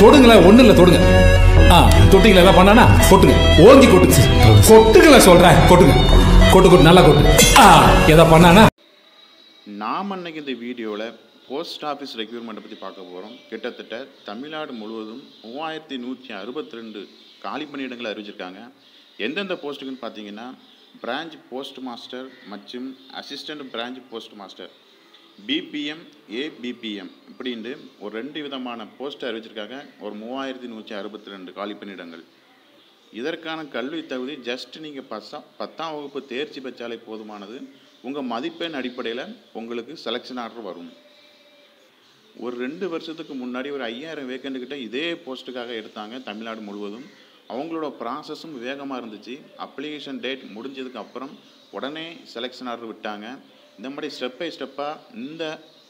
தொடுங்களேன் ஒண்ணு இல்ல தொடுங்க ஆ தொட்டிங்களா ஏதாவது பண்ணானா கொட்டுங்க ஓங்கி கொட்டுங்க கொட்டுங்களேன் சொல்றேன் கொட்டுங்க கொட்டு கொட்டு நல்லா கொட்டு ஆ ஏதாவது பண்ணானா நாம் அன்னைக்கு இந்த வீடியோவில் போஸ்ட் ஆஃபீஸ் ரெக்யூர்மெண்ட்டை பற்றி பார்க்க போகிறோம் கிட்டத்தட்ட தமிழ்நாடு முழுவதும் மூவாயிரத்தி நூற்றி அறுபத்தி ரெண்டு காலி பணியிடங்களை அறிவிச்சிருக்காங்க எந்தெந்த போஸ்ட்டுக்குன்னு பார்த்தீங்கன்னா பிரான்ச் போஸ்ட் மாஸ்டர் மற்றும் assistant branch post master BPM ABPM இப்படின்ட்டு ஒரு ரெண்டு விதமான போஸ்ட் அறிவிச்சிருக்காங்க ஒரு மூவாயிரத்தி நூற்றி அறுபத்தி ரெண்டு காலி பணியிடங்கள் இதற்கான கல்வி தகுதி ஜஸ்ட் நீங்கள் பசா பத்தாம் வகுப்பு தேர்ச்சி பெற்றாலே போதுமானது உங்கள் மதிப்பெண் அடிப்படையில் உங்களுக்கு செலெக்ஷன் ஆர்டர் வரும் ஒரு ரெண்டு வருஷத்துக்கு முன்னாடி ஒரு ஐயாயிரம் வேக்கண்ட் கிட்ட இதே போஸ்ட்டுக்காக எடுத்தாங்க தமிழ்நாடு முழுவதும் அவங்களோட ப்ராசஸும் வேகமாக இருந்துச்சு அப்ளிகேஷன் டேட் முடிஞ்சதுக்கு அப்புறம் உடனே செலெக்ஷன் ஆர்டர் விட்டாங்க இந்த மாதிரி ஸ்டெப் பை ஸ்டெப்பாக இந்த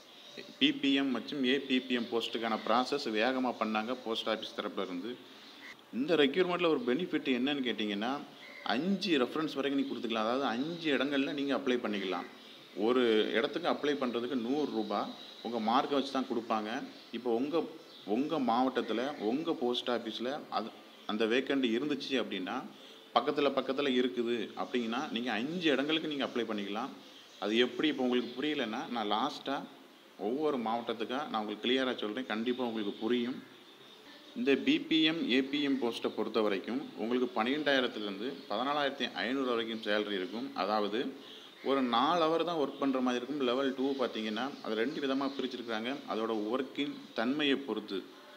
பிபிஎம் மற்றும் ஏபிபிஎம் போஸ்ட்டுக்கான ப்ராசஸ் வேகமாக பண்ணாங்க போஸ்ட் ஆஃபீஸ் தரப்புல இருந்து இந்த ரெக்யூர்மெண்ட்டில் ஒரு பெனிஃபிட் என்னன்னு கேட்டிங்கன்னா அஞ்சு ரெஃபரன்ஸ் வரைக்கும் நீங்கள் கொடுத்துக்கலாம் அதாவது அஞ்சு இடங்களில் நீங்கள் அப்ளை பண்ணிக்கலாம் ஒரு இடத்துக்கு அப்ளை பண்ணுறதுக்கு நூறுரூபா உங்கள் மார்க்கை வச்சு தான் கொடுப்பாங்க இப்போ உங்கள் உங்கள் மாவட்டத்தில் உங்கள் போஸ்ட் ஆஃபீஸில் அது அந்த வேக்கண்ட் இருந்துச்சு அப்படின்னா பக்கத்தில் பக்கத்தில் இருக்குது அப்படின்னா நீங்கள் அஞ்சு இடங்களுக்கு நீங்கள் அப்ளை பண்ணிக்கலாம் அது எப்படி இப்போ உங்களுக்கு புரியலைன்னா நான் லாஸ்ட்டாக ஒவ்வொரு மாவட்டத்துக்காக நான் உங்களுக்கு கிளியராக சொல்கிறேன் கண்டிப்பாக உங்களுக்கு புரியும் இந்த பிபிஎம் ஏபிஎம் போஸ்ட்டை பொறுத்த வரைக்கும் உங்களுக்கு பன்னிரெண்டாயிரத்துலேருந்து பதினாலாயிரத்தி ஐநூறு வரைக்கும் சேலரி இருக்கும் அதாவது ஒரு நாலு ஹவர் தான் ஒர்க் பண்ணுற மாதிரி இருக்கும் லெவல் டூ பார்த்தீங்கன்னா அது ரெண்டு விதமாக பிரிச்சிருக்காங்க அதோட ஒர்க்கின் தன்மையை பொறுத்து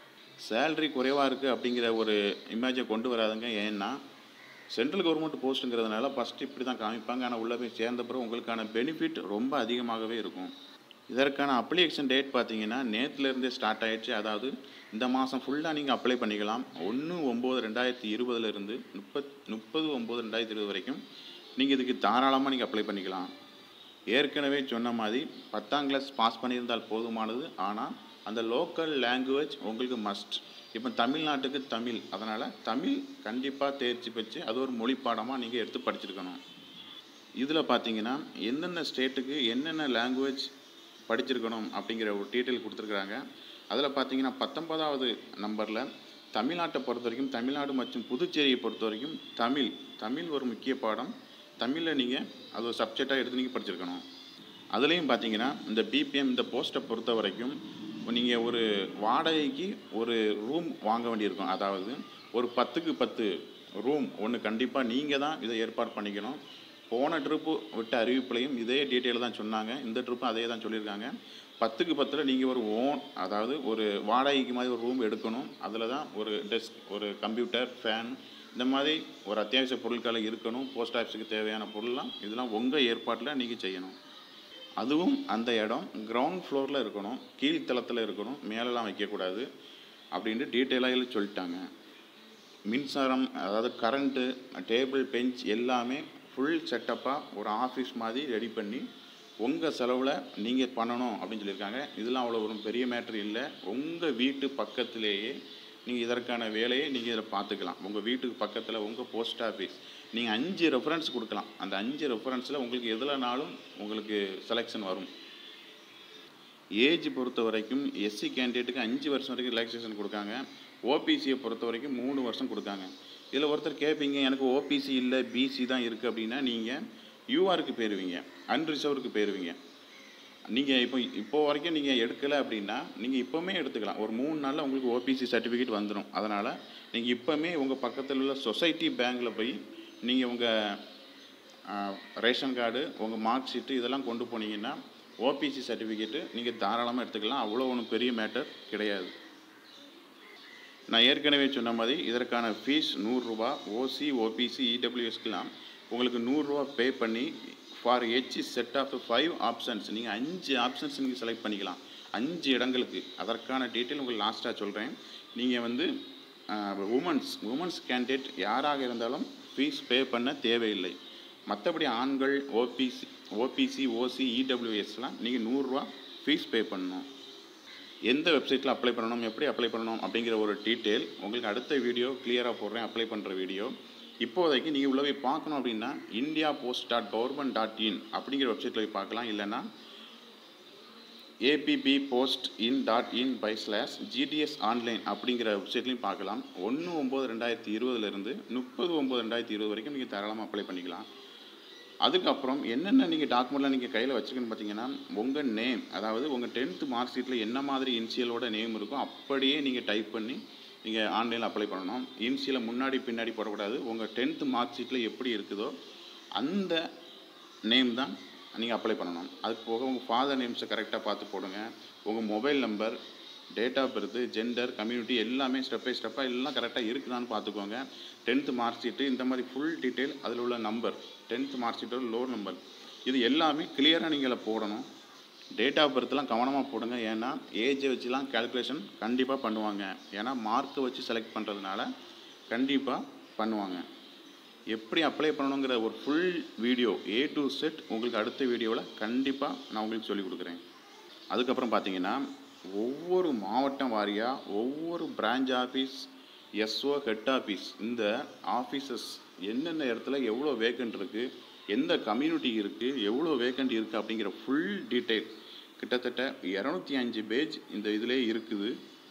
சேலரி குறைவாக இருக்குது அப்படிங்கிற ஒரு இமேஜை கொண்டு வராதுங்க ஏன்னா சென்ட்ரல் கவர்மெண்ட் போஸ்ட்டுங்கிறதுனால ஃபஸ்ட்டு இப்படி தான் காமிப்பாங்க ஆனால் உள்ளே போய் சேர்ந்த பிறகு உங்களுக்கான பெனிஃபிட் ரொம்ப அதிகமாகவே இருக்கும் இதற்கான அப்ளிகேஷன் டேட் பார்த்தீங்கன்னா நேற்றுலேருந்தே ஸ்டார்ட் ஆயிடுச்சு அதாவது இந்த மாதம் ஃபுல்லாக நீங்கள் அப்ளை பண்ணிக்கலாம் ஒன்று ஒம்பது ரெண்டாயிரத்தி இருபதுலேருந்து முப்பத் முப்பது ஒம்பது ரெண்டாயிரத்தி இருபது வரைக்கும் நீங்கள் இதுக்கு தாராளமாக நீங்கள் அப்ளை பண்ணிக்கலாம் ஏற்கனவே சொன்ன மாதிரி பத்தாம் கிளாஸ் பாஸ் பண்ணியிருந்தால் போதுமானது ஆனால் அந்த லோக்கல் லாங்குவேஜ் உங்களுக்கு மஸ்ட் இப்போ தமிழ்நாட்டுக்கு தமிழ் அதனால் தமிழ் கண்டிப்பாக தேர்ச்சி பெற்று அது ஒரு மொழி பாடமாக நீங்கள் எடுத்து படிச்சிருக்கணும் இதில் பார்த்தீங்கன்னா எந்தெந்த ஸ்டேட்டுக்கு என்னென்ன லாங்குவேஜ் படிச்சிருக்கணும் அப்படிங்கிற ஒரு டீட்டெயில் கொடுத்துருக்குறாங்க அதில் பார்த்தீங்கன்னா பத்தொன்பதாவது நம்பரில் தமிழ்நாட்டை பொறுத்த வரைக்கும் தமிழ்நாடு மற்றும் புதுச்சேரியை பொறுத்த வரைக்கும் தமிழ் தமிழ் ஒரு முக்கிய பாடம் தமிழில் நீங்கள் அது ஒரு சப்ஜெக்டாக எடுத்து நீங்கள் படிச்சிருக்கணும் அதுலேயும் பார்த்தீங்கன்னா இந்த பிபிஎம் இந்த போஸ்ட்டை பொறுத்த வரைக்கும் நீங்கள் ஒரு வாடகைக்கு ஒரு ரூம் வாங்க வேண்டியிருக்கும் அதாவது ஒரு பத்துக்கு பத்து ரூம் ஒன்று கண்டிப்பாக நீங்கள் தான் இதை ஏற்பாடு பண்ணிக்கணும் போன ட்ரிப்பு விட்ட அறிவிப்புலையும் இதே டீட்டெயில் தான் சொன்னாங்க இந்த ட்ரிப்பும் அதே தான் சொல்லியிருக்காங்க பத்துக்கு பத்தில் நீங்கள் ஒரு ஓன் அதாவது ஒரு வாடகைக்கு மாதிரி ஒரு ரூம் எடுக்கணும் அதில் தான் ஒரு டெஸ்க் ஒரு கம்ப்யூட்டர் ஃபேன் இந்த மாதிரி ஒரு அத்தியாவசிய பொருட்களை இருக்கணும் போஸ்ட் ஆஃபீஸுக்கு தேவையான பொருள்லாம் இதெல்லாம் உங்கள் ஏற்பாட்டில் நீங்கள் செய்யணும் அதுவும் அந்த இடம் கிரவுண்ட் ஃப்ளோரில் இருக்கணும் கீழ்த்தளத்தில் இருக்கணும் மேலெலாம் வைக்கக்கூடாது அப்படின்ட்டு டீட்டெயிலாக சொல்லிட்டாங்க மின்சாரம் அதாவது கரண்ட்டு டேபிள் பெஞ்ச் எல்லாமே ஃபுல் செட்டப்பாக ஒரு ஆஃபீஸ் மாதிரி ரெடி பண்ணி உங்கள் செலவில் நீங்கள் பண்ணணும் அப்படின்னு சொல்லியிருக்காங்க இதெல்லாம் அவ்வளோ ஒரு பெரிய மேட்ரு இல்லை உங்கள் வீட்டு பக்கத்திலேயே நீங்கள் இதற்கான வேலையை நீங்கள் இதில் பார்த்துக்கலாம் உங்கள் வீட்டுக்கு பக்கத்தில் உங்கள் போஸ்ட் ஆஃபீஸ் நீங்கள் அஞ்சு ரெஃபரன்ஸ் கொடுக்கலாம் அந்த அஞ்சு ரெஃபரன்ஸில் உங்களுக்கு எதுலனாலும் உங்களுக்கு செலெக்ஷன் வரும் ஏஜ் பொறுத்த வரைக்கும் எஸ்சி கேண்டிடேட்டுக்கு அஞ்சு வருஷம் வரைக்கும் ரிலாக்ஸேஷன் கொடுக்காங்க ஓபிசியை பொறுத்த வரைக்கும் மூணு வருஷம் கொடுக்காங்க இதில் ஒருத்தர் கேட்பீங்க எனக்கு ஓபிசி இல்லை பிசி தான் இருக்குது அப்படின்னா நீங்கள் யூஆருக்கு போயிருவீங்க அன்ரிசர்வ்க்கு போயிருவீங்க நீங்கள் இப்போ இப்போ வரைக்கும் நீங்கள் எடுக்கலை அப்படின்னா நீங்கள் இப்போவுமே எடுத்துக்கலாம் ஒரு மூணு நாளில் உங்களுக்கு ஓபிசி சர்டிஃபிகேட் வந்துடும் அதனால் நீங்கள் இப்போவுமே உங்கள் பக்கத்தில் உள்ள சொசைட்டி பேங்க்கில் போய் நீங்கள் உங்கள் ரேஷன் கார்டு உங்கள் மார்க் ஷீட்டு இதெல்லாம் கொண்டு போனீங்கன்னா ஓபிசி சர்டிஃபிகேட்டு நீங்கள் தாராளமாக எடுத்துக்கலாம் அவ்வளோ ஒன்றும் பெரிய மேட்டர் கிடையாது நான் ஏற்கனவே சொன்ன மாதிரி இதற்கான ஃபீஸ் நூறுரூவா ஓசி ஓபிசி இடபிள்யூஎஸ்க்கெலாம் உங்களுக்கு நூறுரூவா பே பண்ணி for each set of five options நீங்கள் அஞ்சு ஆப்ஷன்ஸ் நீங்கள் செலக்ட் பண்ணிக்கலாம் அஞ்சு இடங்களுக்கு அதற்கான டீட்டெயில் உங்களுக்கு லாஸ்ட்டாக சொல்கிறேன் நீங்கள் வந்து உமன்ஸ் உமன்ஸ் கேண்டிடேட் யாராக இருந்தாலும் ஃபீஸ் பே பண்ண தேவையில்லை மற்றபடி ஆண்கள் ஓபிசி ஓபிசி ஓசி இடபிள்யூஎஸ்லாம் நீங்கள் நூறுரூவா ஃபீஸ் பே பண்ணணும் எந்த வெப்சைட்டில் அப்ளை பண்ணணும் எப்படி அப்ளை பண்ணணும் அப்படிங்கிற ஒரு டீட்டெயில் உங்களுக்கு அடுத்த வீடியோ கிளியராக போடுறேன் அப்ளை பண்ணுற வீடியோ இப்போதைக்கு நீங்கள் உள்ள போய் பார்க்கணும் அப்படின்னா India post dot government dot in அப்படிங்கிற வெப்சைட்டில் போய் பார்க்கலாம் இல்லைன்னா ABP post in dot in by slash GDS online அப்படிங்கிற வெப்சைட்லையும் பார்க்கலாம் ஒன்று ஒம்பது ரெண்டாயிரத்தி இருபதுலேருந்து முப்பது ஒம்பது ரெண்டாயிரத்தி இருபது வரைக்கும் நீங்கள் தாராளமாக அப்ளை பண்ணிக்கலாம் அதுக்கப்புறம் என்னென்ன நீங்கள் டாக்குமெண்ட்லாம் நீங்கள் கையில் வச்சுக்கணும்னு பார்த்தீங்கன்னா உங்கள் நேம் அதாவது உங்கள் டென்த்து மார்க் ஷீட்டில் என்ன மாதிரி இனிஷியலோட நேம் இருக்கோ அப்படியே நீங்கள் டைப் பண்ணி நீங்கள் ஆன்லைனில் அப்ளை பண்ணணும் இனிஷியலை முன்னாடி பின்னாடி போடக்கூடாது உங்கள் டென்த்து மார்க் ஷீட்டில் எப்படி இருக்குதோ அந்த நேம் தான் நீங்கள் அப்ளை பண்ணணும் அதுக்கு போக உங்கள் ஃபாதர் நேம்ஸை கரெக்டாக பார்த்து போடுங்க உங்கள் mobile number date of birth gender community எல்லாமே ஸ்டெப் பை ஸ்டெப்பாக எல்லாம் கரெக்டாக இருக்குதான்னு பார்த்துக்கோங்க டென்த்து மார்க் ஷீட்டு இந்த மாதிரி ஃபுல் டீட்டெயில் அதில் உள்ள நம்பர் டென்த்து மார்க் ஷீட்டோட லோ நம்பர் இது எல்லாமே கிளியராக நீங்கள் அதில் போடணும் டேட் ஆஃப் பர்த்லாம் கவனமாக போடுங்க ஏன்னா ஏஜை வச்சுலாம் கால்குலேஷன் கண்டிப்பாக பண்ணுவாங்க ஏன்னா மார்க்கை வச்சு செலக்ட் பண்ணுறதுனால கண்டிப்பாக பண்ணுவாங்க எப்படி அப்ளை பண்ணணுங்கிற ஒரு full video A to Z உங்களுக்கு அடுத்த வீடியோவில் கண்டிப்பாக நான் உங்களுக்கு சொல்லிக் கொடுக்குறேன் அதுக்கப்புறம் பார்த்தீங்கன்னா ஒவ்வொரு மாவட்டம் வாரியாக ஒவ்வொரு branch office SO head office இந்த ஆஃபீஸஸ் என்னென்ன இடத்துல எவ்வளோ வேக்கண்ட் இருக்குது எந்த கம்யூனிட்டி இருக்குது எவ்வளோ வேக்கண்ட் இருக்குது அப்படிங்கிற ஃபுல் டீட்டெயில் கிட்டத்தட்ட இரநூத்தி அஞ்சு பேஜ் இந்த இதிலே இருக்குது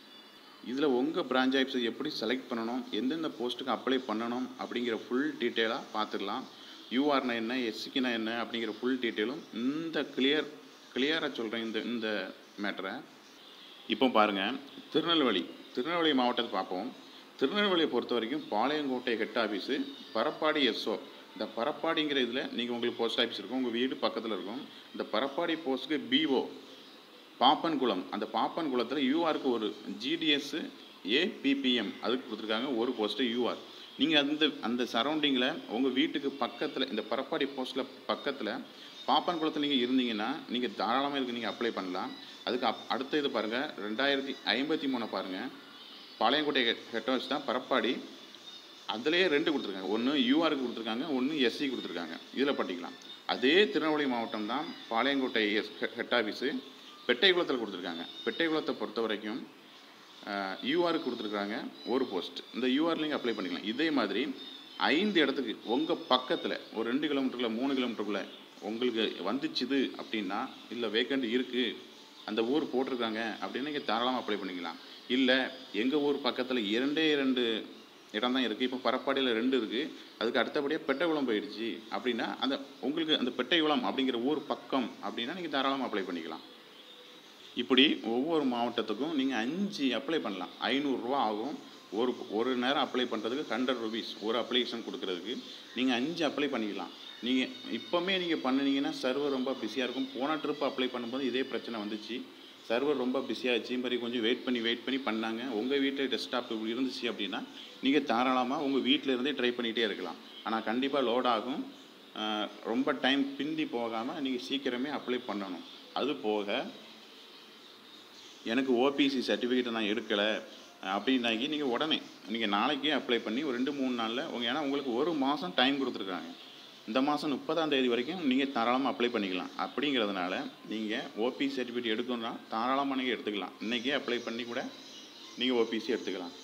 இதில் உங்கள் பிரான்ச் ஆஃபீஸை எப்படி செலக்ட் பண்ணணும் எந்தெந்த போஸ்ட்டுக்கு அப்ளை பண்ணணும் அப்படிங்கிற ஃபுல் டீட்டெயிலாக பார்த்துக்கலாம் யூஆர்னா என்ன எஸ்சிக்குனா என்ன அப்படிங்கிற ஃபுல் டீட்டெயிலும் இந்த கிளியர் கிளியராக சொல்கிறேன் இந்த இந்த மேட்டரை இப்போ பாருங்கள் திருநெல்வேலி திருநெல்வேலி மாவட்டத்தை பார்ப்போம் திருநெல்வேலியை பொறுத்த வரைக்கும் Palayamkottai head office Parappadi SO இந்த பரப்பாடிங்கிற இதில் நீங்கள் உங்களுக்கு போஸ்ட் ஆஃபீஸ் இருக்கும் உங்கள் வீடு பக்கத்தில் இருக்கும் இந்த பரப்பாடி போஸ்ட்டுக்கு பிஓ பாப்பன்குளம் அந்த பாப்பன்குளத்தில் யூஆருக்கு ஒரு ஜிடிஎஸ் ஏபிபிஎம் அதுக்கு கொடுத்துருக்காங்க ஒரு போஸ்ட்டு யூஆர் நீங்கள் அந்த அந்த சரௌண்டிங்கில் உங்கள் வீட்டுக்கு பக்கத்தில் இந்த பரப்பாடி போஸ்ட்டில் பக்கத்தில் பாப்பன்குளத்தில் நீங்கள் இருந்தீங்கன்னா நீங்கள் தாராளமாக இதுக்கு நீங்கள் அப்ளை பண்ணலாம் அதுக்கு அப் அடுத்த இது பாருங்கள் ரெண்டாயிரத்தி ஐம்பத்தி மூணு பாருங்கள் பாளையங்கோட்டை ஹெட் ஹவுஸ் தான் பரப்பாடி அதுலேயே ரெண்டு கொடுத்துருக்காங்க ஒன்று யூஆருக்கு கொடுத்துருக்காங்க ஒன்று எஸ்சி கொடுத்துருக்காங்க இதில் பண்ணிக்கலாம் அதே திருநெல்வேலி மாவட்டம் தான் பாளையங்கோட்டை எஸ் ஹெட் ஆஃபீஸு பெட்டைக்குளத்தில் கொடுத்துருக்காங்க பெட்டைக்குளத்தை பொறுத்த வரைக்கும் யூஆருக்கு கொடுத்துருக்காங்க ஒரு போஸ்ட் இந்த யூஆர் நீங்கள் அப்ளை பண்ணிக்கலாம் இதே மாதிரி ஐந்து இடத்துக்கு உங்கள் பக்கத்தில் ஒரு ரெண்டு கிலோமீட்டரில் மூணு கிலோமீட்டருக்குள்ளே உங்களுக்கு வந்துச்சுது அப்படின்னா இல்லை வேக்கண்ட் இருக்குது அந்த ஊர் போட்டிருக்காங்க அப்படின்னு நீங்கள் தாராளமாக அப்ளை பண்ணிக்கலாம் இல்லை எங்கள் ஊர் பக்கத்தில் இரண்டே இரண்டு இடம் தான் இருக்குது இப்போ பரப்பாடியில் ரெண்டு இருக்குது அதுக்கு அடுத்தபடியாக பெட்டைக்குளம் போயிடுச்சு அப்படின்னா அந்த உங்களுக்கு அந்த பெட்டைக்குளம் அப்படிங்கிற ஊர் பக்கம் அப்படின்னா நீங்கள் தாராளமாக அப்ளை பண்ணிக்கலாம் இப்படி ஒவ்வொரு மாவட்டத்துக்கும் நீங்கள் அஞ்சு அப்ளை பண்ணலாம் ஐநூறுரூவா ஆகும் ஒரு ஒரு நேரம் அப்ளை பண்ணுறதுக்கு ஹண்ட்ரட் ருபீஸ் ஒரு அப்ளிகேஷன் கொடுக்குறதுக்கு நீங்கள் அஞ்சு அப்ளை பண்ணிக்கலாம் நீங்கள் இப்போமே நீங்கள் பண்ணினீங்கன்னா சர்வர் ரொம்ப பிஸியாக இருக்கும் போன ட்ரிப் அப்ளை பண்ணும்போது இதே பிரச்சனை வந்துச்சு சர்வர் ரொம்ப பிஸியாகிடுச்சு மாதிரி கொஞ்சம் வெயிட் பண்ணி வெயிட் பண்ணி பண்ணாங்க உங்கள் வீட்டில் டெஸ்க்டாப் இருந்துச்சு அப்படின்னா நீங்கள் தாராளமாக உங்கள் வீட்டில் இருந்தே ட்ரை பண்ணிகிட்டே இருக்கலாம் ஆனால் கண்டிப்பாக லோட் ஆகும் அஹ் ரொம்ப டைம் பிந்தி போகாமல் நீங்கள் சீக்கிரமே அப்ளை பண்ணணும் அது போக எனக்கு ஓபிசி சர்டிஃபிகேட்டை நான் எடுக்கலை அப்படின்னாக்கி நீங்கள் உடனே நீங்கள் நாளைக்கே அப்ளை பண்ணி ஒரு ரெண்டு மூணு நாளில் உங்கள் ஏன்னா உங்களுக்கு ஒரு மாதம் டைம் கொடுத்துருக்காங்க இந்த மாதம் முப்பதாம் தேதி வரைக்கும் நீங்கள் தாராளமாக அப்ளை பண்ணிக்கலாம் அப்படிங்கிறதுனால நீங்கள் ஓபிசி சர்டிஃபிகேட் எடுக்கணும்னா தாராளமாக நீங்கள் எடுத்துக்கலாம் இன்றைக்கே அப்ளை பண்ணி கூட நீங்கள் ஓபிசி எடுத்துக்கலாம்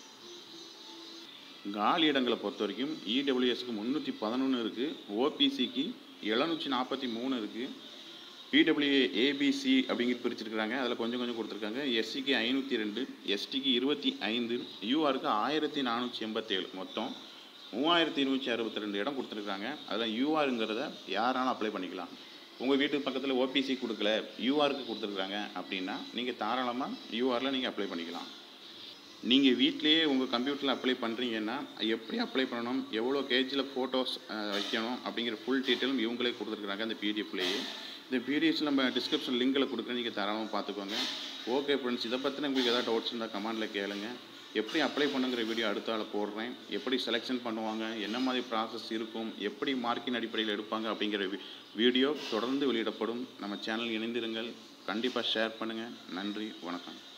காலி இடங்களை பொறுத்த வரைக்கும் இடபிள்யூஎஸ்க்கு முந்நூற்றி பதினொன்று இருக்குது ஓபிசிக்கு எழுநூற்றி நாற்பத்தி மூணு இருக்குது பிடபிள்யூ ஏபிசி அப்படிங்கிறது பிரிச்சிருக்கிறாங்க அதில் கொஞ்சம் கொஞ்சம் கொடுத்துருக்காங்க எஸ்சிக்கு ஐநூற்றி ரெண்டு எஸ்டிக்கு இருபத்தி ஐந்து யூஆருக்கு ஆயிரத்தி நானூற்றி எண்பத்தேழு மொத்தம் மூவாயிரத்தி இருநூற்றி அறுபத்தி ரெண்டு இடம் கொடுத்துருக்காங்க அதில் யூஆருங்கிறத யாராலும் அப்ளை பண்ணிக்கலாம் உங்கள் வீட்டுக்கு பக்கத்தில் ஓபிசி கொடுக்கல யூஆருக்கு கொடுத்துருக்காங்க அப்படின்னா நீங்கள் தாராளமாக யூஆரில் நீங்கள் அப்ளை பண்ணிக்கலாம் நீங்கள் வீட்டிலேயே உங்கள் கம்ப்யூட்டரில் அப்ளை பண்ணுறீங்கன்னா எப்படி அப்ளை பண்ணணும் எவ்வளோ கேஜில் ஃபோட்டோஸ் வைக்கணும் அப்படிங்கிற ஃபுல் டீட்டெயிலும் இவங்களே கொடுத்துருக்குறாங்க அந்த பிடிஎஃப்லேயே இந்த பிடிஎஃப் நம்ம டிஸ்கிரிப்ஷன் லிங்கில் கொடுக்குறேன் நீங்கள் தாராளமாக பார்த்துக்கோங்க ஓகே ஃப்ரெண்ட்ஸ் இதை பற்றின உங்களுக்கு எதாவது டவுட்ஸ் இருந்தால் கமெண்டில் கேளுங்க எப்படி அப்ளை பண்ணுங்கிற வீடியோ அடுத்த ஆள் போடுறேன் எப்படி செலெக்ஷன் பண்ணுவாங்க என்ன மாதிரி ப்ராசஸ் இருக்கும் எப்படி மார்க்கின் அடிப்படையில் எடுப்பாங்க அப்படிங்கிற வி- வீடியோ தொடர்ந்து வெளியிடப்படும் நம்ம சேனல் இணைந்திருங்கள் கண்டிப்பாக ஷேர் பண்ணுங்கள் நன்றி வணக்கம்